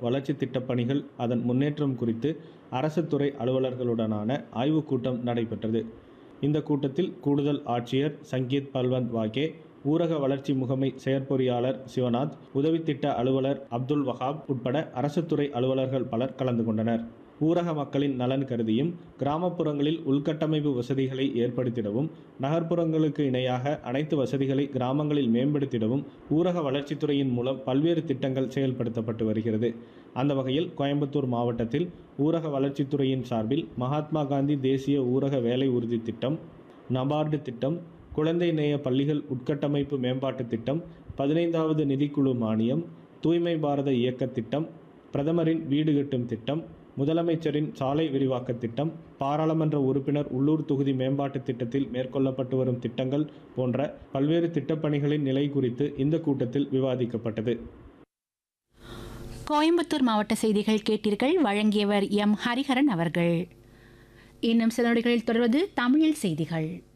வளர்ச்சி திட்டப் பணிகள் அதன் முன்னேற்றம் குறித்து அரசு துறை அலுவலர்களுடனான ஆய்வுக் கூட்டம் நடைபெற்றது இந்த கூட்டத்தில் கூடுதல் ஆட்சியர் சங்கீத் பல்வந்த் வாகே ஊரக வளர்ச்சி முகமை செயற்பொறியாளர் சிவநாத் உதவி திட்ட அலுவலர் அப்துல் வஹாப் உட்பட அரசு துறை அலுவலர்கள் பலர் கலந்து கொண்டனர் ஊரக மக்களின் நலன் கருதியும் கிராமப்புறங்களில் உள்கட்டமைப்பு வசதிகளை ஏற்படுத்திடவும் நகர்ப்புறங்களுக்கு இணையாக அனைத்து வசதிகளை கிராமங்களில் மேம்படுத்திடவும் ஊரக வளர்ச்சித்துறையின் மூலம் பல்வேறு திட்டங்கள் செயல்படுத்தப்பட்டு வருகிறது அந்த வகையில் கோயம்புத்தூர் மாவட்டத்தில் ஊரக வளர்ச்சித்துறையின் சார்பில் மகாத்மா காந்தி தேசிய ஊரக வேலை உறுதி திட்டம் நபார்டு திட்டம் குழந்தை நேய பள்ளிகள் உட்கட்டமைப்பு மேம்பாட்டு திட்டம் பதினைந்தாவது நிதிக்குழு மானியம் தூய்மை பாரத இயக்க திட்டம் பிரதமரின் வீடு கட்டும் திட்டம் முதலமைச்சரின் சாலை விரிவாக்க திட்டம் பாராளுமன்ற உறுப்பினர் உள்ளூர் தொகுதி மேம்பாட்டு திட்டத்தில் மேற்கொள்ளப்பட்டு வரும் திட்டங்கள் போன்ற பல்வேறு திட்டப்பணிகளின் நிலை குறித்து இந்த கூட்டத்தில் விவாதிக்கப்பட்டது கோயம்புத்தூர் மாவட்ட செய்திகள் கேட்டீர்கள் வழங்கியவர் எம் ஹரிஹரன் அவர்கள் இன்னும் சில நொடிகளில் தொடர்வது தமிழில் செய்திகள்